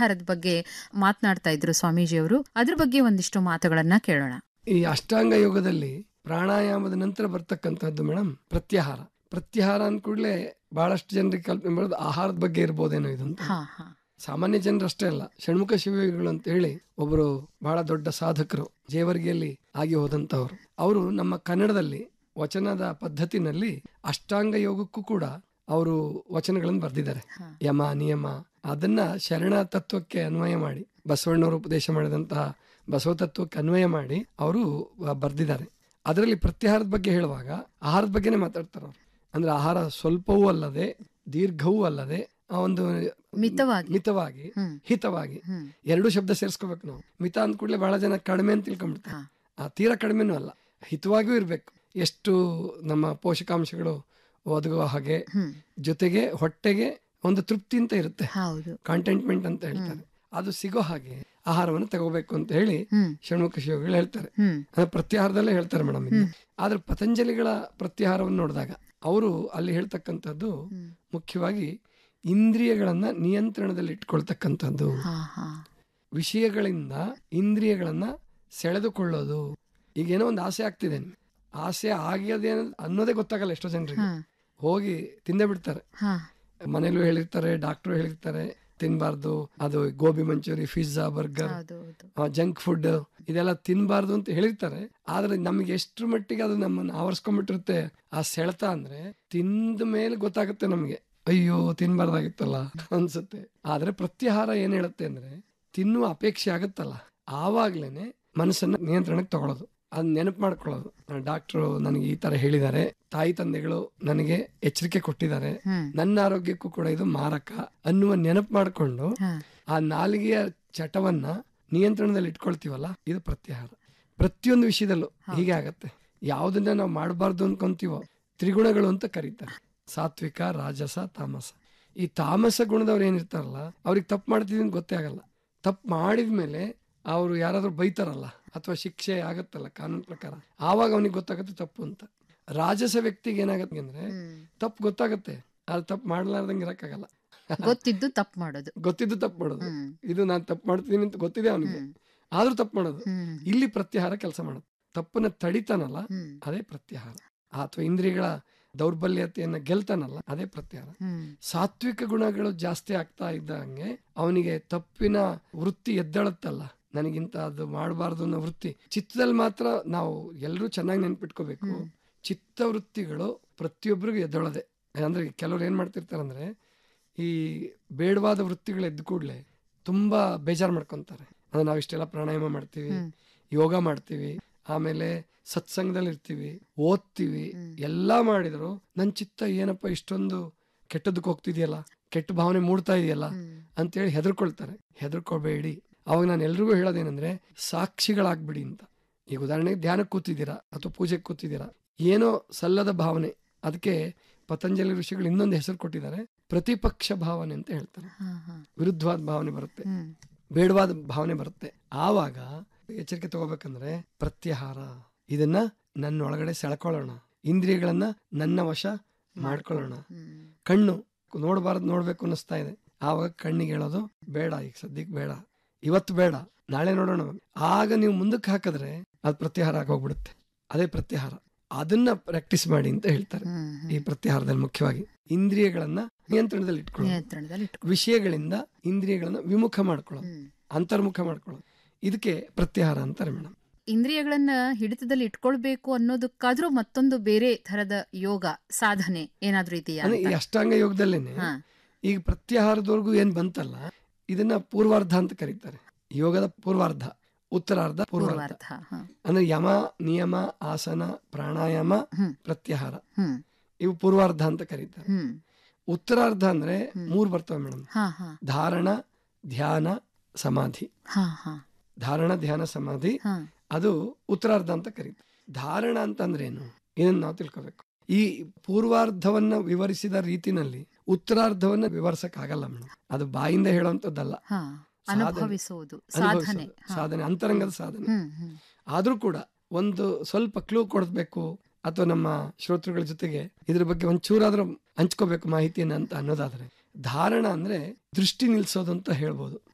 ಪ್ರತ್ಯಾಹಾರದ ಬಗ್ಗೆ ಮಾತನಾಡ್ತಾ ಇದ್ರು ಸ್ವಾಮೀಜಿಯವರು ಅದ್ರ ಬಗ್ಗೆ ಒಂದಿಷ್ಟು ಮಾತುಗಳನ್ನ ಕೇಳೋಣ ಈ ಅಷ್ಟಾಂಗ ಯೋಗದಲ್ಲಿ ಪ್ರಾಣಾಯಾಮದ ನಂತರ ಬರ್ತಕ್ಕಂಥದ್ದು ಮೇಡಮ್ ಪ್ರತ್ಯಾಹಾರ ಪ್ರತ್ಯಾಹಾರ ಅಂದ ಕೂಡಲೇ ಬಹಳಷ್ಟು ಜನರಿಗೆ ಕಲ್ಪನೆ ಬರೋದು ಆಹಾರದ ಬಗ್ಗೆ ಇರ್ಬೋದೇನೋ ಇದು ಅಂತ ಹಾ ಹಾ ಸಾಮಾನ್ಯ ಜನರು ಅಷ್ಟೇ ಅಲ್ಲ ಷಣ್ಮುಖ ಶಿವಯೋಗಿಗಳು ಅಂತ ಹೇಳಿ ಒಬ್ಬರು ಬಹಳ ದೊಡ್ಡ ಸಾಧಕರು ಜೇವರ್ಗಿಯಲ್ಲಿ ಆಗಿ ಹೋದಂತವ್ರು ಅವರು ನಮ್ಮ ಕನ್ನಡದಲ್ಲಿ ವಚನದ ಪದ್ಧತಿನಲ್ಲಿ ಅಷ್ಟಾಂಗ ಯೋಗಕ್ಕೂ ಕೂಡ ಅವರು ವಚನಗಳನ್ನು ಬರೆದಿದ್ದಾರೆ ಹಾ. ಯಮ ನಿಯಮ ಅದನ್ನ ಶರಣ ತತ್ವಕ್ಕೆ ಅನ್ವಯ ಮಾಡಿ ಬಸವಣ್ಣವರು ಉಪದೇಶ ಮಾಡಿದಂತಹ ಬಸವ ತತ್ವಕ್ಕೆ ಅನ್ವಯ ಮಾಡಿ ಅವರು ಬರೆದಿದ್ದಾರೆ ಅದರಲ್ಲಿ ಪ್ರತ್ಯಾಹಾರದ ಬಗ್ಗೆ ಹೇಳುವಾಗ ಆಹಾರದ ಬಗ್ಗೆನೇ ಮಾತಾಡ್ತಾರೆ ಅವರು ಅಂದ್ರೆ ಆಹಾರ ಸ್ವಲ್ಪವೂ ಅಲ್ಲದೆ ದೀರ್ಘವೂ ಅಲ್ಲದೆ ಆ ಒಂದು ಮಿತವಾಗಿ ಮಿತವಾಗಿ ಹ್ಮ್ ಹಿತವಾಗಿ ಹ್ಮ್ ಎರಡು ಶಬ್ದ ಸೇರಿಸ್ಕೋಬೇಕು ನಾವು ಮಿತ ಅಂದ ಕೂಡಲೇ ಬಹಳ ಜನ ಕಡಿಮೆ ಅಂತ ತಿಳ್ಕೊಂಡ್ಬಿಡ್ತಾರೆ ಹಾ. ಆ ತೀರಾ ಕಡಿಮೆನೂ ಅಲ್ಲ ಹಿತವಾಗಿಯೂ ಇರಬೇಕು ಎಷ್ಟು ನಮ್ಮ ಪೋಷಕಾಂಶಗಳು ಒದಗುವ ಹಾಗೆ ಹ್ಮ್ ಜೊತೆಗೆ ಹೊಟ್ಟೆಗೆ ಒಂದು ತೃಪ್ತಿ ಅಂತ ಇರುತ್ತೆ ಹೌದು ಕಾಂಟೆಂಟ್ಮೆಂಟ್ ಅಂತ ಹೇಳ್ತಾರೆ ಅದು ಸಿಗೋ ಹಾಗೆ ಆಹಾರವನ್ನು ತಗೋಬೇಕು ಅಂತ ಹೇಳಿ ಹ್ಮ್ ಷಣ್ಮುಖ ಶಿವಗಳು ಹೇಳ್ತಾರೆ ಹ್ಮ್ ಅಂದ್ರೆ ಪ್ರತ್ಯಾಹಾರದಲ್ಲೇ ಹೇಳ್ತಾರೆ ಮೇಡಮ್ ಇದು ಆದ್ರೆ ಪತಂಜಲಿಗಳ ಪ್ರತ್ಯಾಹಾರವನ್ನು ನೋಡಿದಾಗ ಅವರು ಅಲ್ಲಿ ಹೇಳ್ತಕ್ಕಂಥದ್ದು ಹ್ಮ್. ಮುಖ್ಯವಾಗಿ ಇಂದ್ರಿಯಗಳನ್ನ ನಿಯಂತ್ರಣದಲ್ಲಿ ಇಟ್ಕೊಳ್ತಕ್ಕಂಥದ್ದು ಹಾ ಹಾ ವಿಷಯಗಳಿಂದ ಇಂದ್ರಿಯಗಳನ್ನ ಸೆಳೆದುಕೊಳ್ಳೋದು ಈಗ ಏನೋ ಒಂದು ಆಸೆ ಆಗ್ತಿದೆ ನಿಮ್ಗೆ. ಆಸೆ ಆಗ್ಯದೆ ಅನ್ನೋದೇ ಗೊತ್ತಾಗಲ್ಲ ಎಷ್ಟೋ ಜನರಿಗೆ ಹಾ ಹೋಗಿ ತಿಂದೇ ಬಿಡ್ತಾರೆ ಹಾ ಮನೇಲೂ ಹೇಳಿರ್ತಾರೆ ಡಾಕ್ಟ್ರು ಹೇಳಿರ್ತಾರೆ ತಿನ್ಬಾರ್ದು ಅದು ಗೋಬಿ ಮಂಚೂರಿ ಪಿಜ್ಜಾ ಬರ್ಗರ್ ಹೌದು ಹೌದು ಜಂಕ್ ಫುಡ್ ಇದೆಲ್ಲ ತಿನ್ಬಾರ್ದು ಅಂತ ಹೇಳಿರ್ತಾರೆ ಆದ್ರೆ ನಮಗೆ ಎಷ್ಟ್ರ ಮಟ್ಟಿಗೆ ಅದು ನಮ್ಮನ್ನ ಆವರಿಸ್ಕೊಂಡ್ಬಿಟ್ಟಿರುತ್ತೆ ಆ ಸೆಳೆತ ಅಂದ್ರೆ ತಿಂದ ಮೇಲೆ ಗೊತ್ತಾಗುತ್ತೆ ನಮಗೆ ಅಯ್ಯೋ ತಿನ್ಬಾರ್ದಾಗಿತ್ತಲ್ಲ ಅನ್ಸುತ್ತೆ ಆದ್ರೆ ಪ್ರತ್ಯಾಹಾರ ಏನ್ ಹೇಳುತ್ತೆ ಅಂದ್ರೆ ತಿನ್ನುವ ಅಪೇಕ್ಷೆ ಆಗುತ್ತಲ್ಲ ಆವಾಗ್ಲೇನೆ ಮನಸ್ಸನ್ನ ನಿಯಂತ್ರಣಕ್ಕೆ ತಗೊಳ್ಳೋದು ಅದ್ ನೆನಪು ಮಾಡ್ಕೊಳ್ಳೋದು ಡಾಕ್ಟ್ರು ನನಗೆ ಈ ತರ ಹೇಳಿದ್ದಾರೆ ತಾಯಿ ತಂದೆಗಳು ನನಗೆ ಎಚ್ಚರಿಕೆ ಕೊಟ್ಟಿದ್ದಾರೆ ಹ್ಮ್ ನನ್ನ ಆರೋಗ್ಯಕ್ಕೂ ಕೂಡ ಇದು ಮಾರಕ ಅನ್ನುವ ನೆನಪು ಮಾಡ್ಕೊಂಡು ಹಾ ಆ ನಾಲಿಗೆಯ ಚಟವನ್ನ ನಿಯಂತ್ರಣದಲ್ಲಿ ಇಟ್ಕೊಳ್ತೀವಲ್ಲ ಇದು ಪ್ರತ್ಯಾಹಾರ ಪ್ರತಿಯೊಂದು ವಿಷಯದಲ್ಲೂ ಹೀಗೆ ಆಗತ್ತೆ ಯಾವುದನ್ನ ನಾವು ಮಾಡಬಾರ್ದು ಅನ್ಕೊಂತೀವೋ ತ್ರಿಗುಣಗಳು ಅಂತ ಕರೀತಾರೆ ಸಾತ್ವಿಕ ರಾಜಸ ತಾಮಸ ಈ ತಾಮಸ ಗುಣದವ್ರು ಏನಿರ್ತಾರಲ್ಲ ಅವ್ರಿಗೆ ತಪ್ಪು ಮಾಡ್ತಿದ್ವಿ ಅಂತ ಗೊತ್ತೇ ಆಗಲ್ಲ ತಪ್ಪು ಮಾಡಿದ್ಮೇಲೆ ಅವರು ಯಾರಾದ್ರೂ ಬೈತಾರಲ್ಲ ಅಥವಾ ಶಿಕ್ಷೆ ಆಗತ್ತಲ್ಲ ಕಾನೂನು ಪ್ರಕಾರ ಆವಾಗ ಅವನಿಗೆ ಗೊತ್ತಾಗುತ್ತೆ ತಪ್ಪು ಅಂತ ರಾಜಸ ವ್ಯಕ್ತಿಗೆ ಏನಾಗತ್ತೆ ಅಂದ್ರೆ ಹ್ಮ್ ತಪ್ಪು ಗೊತ್ತಾಗತ್ತೆ ಆದ್ರೆ ತಪ್ಪು ಮಾಡ್ಲಾರ್ದಂಗೆ ಇರಕ್ಕಾಗಲ್ಲ ಗೊತ್ತಿದ್ದು ತಪ್ಪು ಮಾಡೋದು ಗೊತ್ತಿದ್ದು ತಪ್ಪು ಮಾಡೋದು ಹ್ಮ್ ಇದು ನಾನು ತಪ್ಪು ಮಾಡ್ತೀನಿ ಅಂತ ಗೊತ್ತಿದೆ ಅವನಿಗೆ ಹ್ಮ್ ಆದ್ರೂ ತಪ್ಪು ಮಾಡೋದು ಹ್ಮ್ ಇಲ್ಲಿ ಪ್ರತ್ಯಾಹಾರ ಕೆಲಸ ಮಾಡೋದು ತಪ್ಪನ್ನ ತಡಿತಾನಲ್ಲ ಹ್ಮ್ ಅದೇ ಪ್ರತ್ಯಾಹಾರ ಅಥವಾ ಇಂದ್ರಿಯಗಳ ದೌರ್ಬಲ್ಯತೆಯನ್ನ ಗೆಲ್ತಾನಲ್ಲ ಅದೇ ಪ್ರತ್ಯಾಹಾರ ಹ್ಮ್ ಸಾತ್ವಿಕ ಗುಣಗಳು ಜಾಸ್ತಿ ಆಗ್ತಾ ಇದ್ದಂಗೆ ಅವನಿಗೆ ತಪ್ಪಿನ ವೃತ್ತಿ ಎದ್ದೇಳುತ್ತಲ್ಲ ನನಗಿಂತ ಅದು ಮಾಡಬಾರ್ದು ಅನ್ನೋ ವೃತ್ತಿ ಚಿತ್ತದಲ್ಲಿ ಮಾತ್ರ ನಾವು ಎಲ್ಲರೂ ಚೆನ್ನಾಗಿ ನೆನ್ಪಿಟ್ಕೋಬೇಕು ಚಿತ್ತ ವೃತ್ತಿಗಳು ಪ್ರತಿಯೊಬ್ಬರಿಗೂ ಎದ್ದೇಳೋದೆ ಅಂದ್ರೆ ಕೆಲವ್ರು ಏನ್ ಮಾಡ್ತಿರ್ತಾರಂದ್ರೆ ಈ ಬೇಡವಾದ ವೃತ್ತಿಗಳು ಎದ್ದ ಕೂಡಲೇ ತುಂಬಾ ಬೇಜಾರು ಮಾಡ್ಕೊಂತಾರೆ ಅಂದ್ರೆ ನಾವು ಇಷ್ಟೆಲ್ಲ ಪ್ರಾಣಾಯಾಮ ಮಾಡ್ತೀವಿ ಹ್ಮ್. ಯೋಗ ಮಾಡ್ತೀವಿ ಆಮೇಲೆ ಸತ್ಸಂಗದಲ್ಲಿ ಇರ್ತೀವಿ ಓದ್ತೀವಿ ಎಲ್ಲಾ ಮಾಡಿದ್ರು ನನ್ ಚಿತ್ತ ಏನಪ್ಪ ಇಷ್ಟೊಂದು ಕೆಟ್ಟದಕ್ಕೆ ಹೋಗ್ತಿದೆಯಲ್ಲ ಕೆಟ್ಟ ಭಾವನೆ ಮೂಡ್ತಾ ಇದೆಯಲ್ಲ ಹ್ಮ್ ಅಂತೇಳಿ ಹೆದರ್ಕೊಳ್ತಾರೆ ಹೆದರ್ಕೋಬೇಡಿ ಅವಾಗ ನಾನು ಎಲ್ರಿಗೂ ಹೇಳೋದೇನಂದ್ರೆ ಸಾಕ್ಷಿಗಳಾಗ್ಬಿಡಿ ಅಂತ ಈಗ ಉದಾಹರಣೆಗೆ ಧ್ಯಾನಕ್ಕೆ ಕೂತಿದ್ದೀರಾ ಅಥವಾ ಪೂಜೆಗೆ ಕೂತಿದ್ದೀರಾ ಏನೋ ಸಲ್ಲದ ಭಾವನೆ ಅದಕ್ಕೆ ಪತಂಜಲಿ ಋಷಿಗಳು ಇನ್ನೊಂದು ಹೆಸರು ಕೊಟ್ಟಿದ್ದಾರೆ ಪ್ರತಿಪಕ್ಷ ಭಾವನೆ ಅಂತ ಹೇಳ್ತಾರೆ ಹಾ ಹಾ ವಿರುದ್ಧವಾದ ಭಾವನೆ ಬರುತ್ತೆ ಹ್ಮ್ ಬೇಡವಾದ ಭಾವನೆ ಬರುತ್ತೆ ಆವಾಗ ಎಚ್ಚರಿಕೆ ತಗೋಬೇಕಂದ್ರೆ ಪ್ರತ್ಯಾಹಾರ ಇದನ್ನ ನನ್ನ ಒಳಗಡೆ ಸೆಳ್ಕೊಳ್ಳೋಣ ಇಂದ್ರಿಯಗಳನ್ನ ನನ್ನ ವಶ ಮಾಡ್ಕೊಳ್ಳೋಣ ಹ್ಮ್ ಕಣ್ಣು ನೋಡಬಾರ್ದು ನೋಡ್ಬೇಕು ಅನ್ನಿಸ್ತಾ ಇದೆ ಆವಾಗ ಕಣ್ಣಿಗೆ ಹೇಳೋದು ಬೇಡ ಈಗ ಸದ್ಯಕ್ಕೆ ಬೇಡ ಇವತ್ತು ಬೇಡ ನಾಳೆ ನೋಡೋಣ ಆಗ ನೀವು ಮುಂದಕ್ಕೆ ಹಾಕಿದ್ರೆ ಅದು ಪ್ರತ್ಯಾಹಾರ ಆಗೋಗ್ಬಿಡುತ್ತೆ ಅದೇ ಪ್ರತ್ಯಾಹಾರ ಅದನ್ನ ಪ್ರಾಕ್ಟೀಸ್ ಮಾಡಿ ಅಂತ ಹೇಳ್ತಾರೆ ಹ್ಮ್ ಹ್ಮ್. ಈ ಪ್ರತ್ಯಾಹಾರದಲ್ಲಿ ಮುಖ್ಯವಾಗಿ ಇಂದ್ರಿಯಗಳನ್ನ ನಿಯಂತ್ರಣದಲ್ಲಿ ಇಟ್ಕೊಳ್ಳೋದು ನಿಯಂತ್ರಣದಲ್ಲಿ ಇಟ್ಕೊ ವಿಷಯಗಳಿಂದ ಇಂದ್ರಿಯಗಳನ್ನ ವಿಮುಖ ಮಾಡ್ಕೊಳ್ಳೋದು ಹ್ಮ್ ಅಂತರ್ಮುಖ ಮಾಡ್ಕೊಳ್ಳೋದು ಇದಕ್ಕೆ ಪ್ರತ್ಯಾಹಾರ ಅಂತಾರೆ ಮೇಡಮ್ ಇಂದ್ರಿಯಗಳನ್ನ ಹಿಡಿತದಲ್ಲಿ ಇಟ್ಕೊಳ್ಬೇಕು ಅನ್ನೋದಕ್ಕಾದ್ರೂ ಮತ್ತೊಂದು ಬೇರೆ ತರದ ಯೋಗ ಸಾಧನೆ ಏನಾದ್ರೂ ಇದೆಯಾ ಅಂದ್ರೆ ಈ ಅಷ್ಟಾಂಗ ಯೋಗದಲ್ಲೇನೆ ಹಾ ಈಗ ಪ್ರತ್ಯಾಹಾರದವರೆಗೂ ಏನ್ ಬಂತಲ್ಲ ಇದನ್ನ ಪೂರ್ವಾರ್ಧ ಅಂತ ಕರೀತಾರೆ ಯೋಗದ ಪೂರ್ವಾರ್ಧ ಉತ್ತರಾರ್ಧ ಪೂರ್ವಾರ್ಧ ಪೂರ್ವಾರ್ಧ ಹ. ಅಂದ್ರೆ ಯಮ ನಿಯಮ ಆಸನ ಪ್ರಾಣಾಯಾಮ ಹ್ಮ್ ಪ್ರತ್ಯಾಹಾರ ಹ್ಮ್ ಇವು ಪೂರ್ವಾರ್ಧ ಅಂತ ಕರೀತಾರೆ ಹ್ಮ್ ಉತ್ತರಾರ್ಧ ಅಂದ್ರೆ ಮೂರ್ ಬರ್ತವೆ ಮೇಡಮ್ ಹಾ ಹಾ ಧಾರಣ ಧ್ಯಾನ ಸಮಾಧಿ ಹಾ ಹಾ ಧಾರಣ ಧ್ಯಾನ ಸಮಾಧಿ ಹಾ ಅದು ಉತ್ತರಾರ್ಧ ಅಂತ ಕರೀತಾರೆ ಧಾರಣ ಅಂತಂದ್ರೆ ಏನು ಇದನ್ನ ನಾವು ತಿಳ್ಕೋಬೇಕು ಈ ಪೂರ್ವಾರ್ಧವನ್ನ ವಿವರಿಸಿದ ರೀತಿನಲ್ಲಿ ಉತ್ತರಾರ್ಧವನ್ನ ವಿವರಿಸಕ್ ಆಗಲ್ಲ ಮೇಡಮ್ ಅದು ಬಾಯಿಂದ ಹೇಳುವಂತದ್ದಲ್ಲ ಹಾ ಸಾಧನೆ. ಅನುಭವಿಸುವುದು ಸಾಧನೆ ಅನುಭವಿಸೋದು. ಹಾ. ಸಾಧನೆ ಅಂತರಂಗದ ಸಾಧನೆ ಹ್ಮ್ ಹ್ಮ್ ಆದ್ರೂ ಕೂಡ ಒಂದು ಸ್ವಲ್ಪ ಕ್ಲೂ ಕೊಡಬೇಕು ಅಥವಾ ನಮ್ಮ ಶ್ರೋತೃಗಳ ಜೊತೆಗೆ ಇದ್ರ ಬಗ್ಗೆ ಒಂಚೂರಾದ್ರೂ ಹಂಚ್ಕೋಬೇಕು ಮಾಹಿತಿಯನ್ನ ಅಂತ ಅನ್ನೋದಾದ್ರೆ ಧಾರಣ ಅಂದ್ರೆ ದೃಷ್ಟಿ ನಿಲ್ಸೋದು ಅಂತ ಹೇಳ್ಬೋದು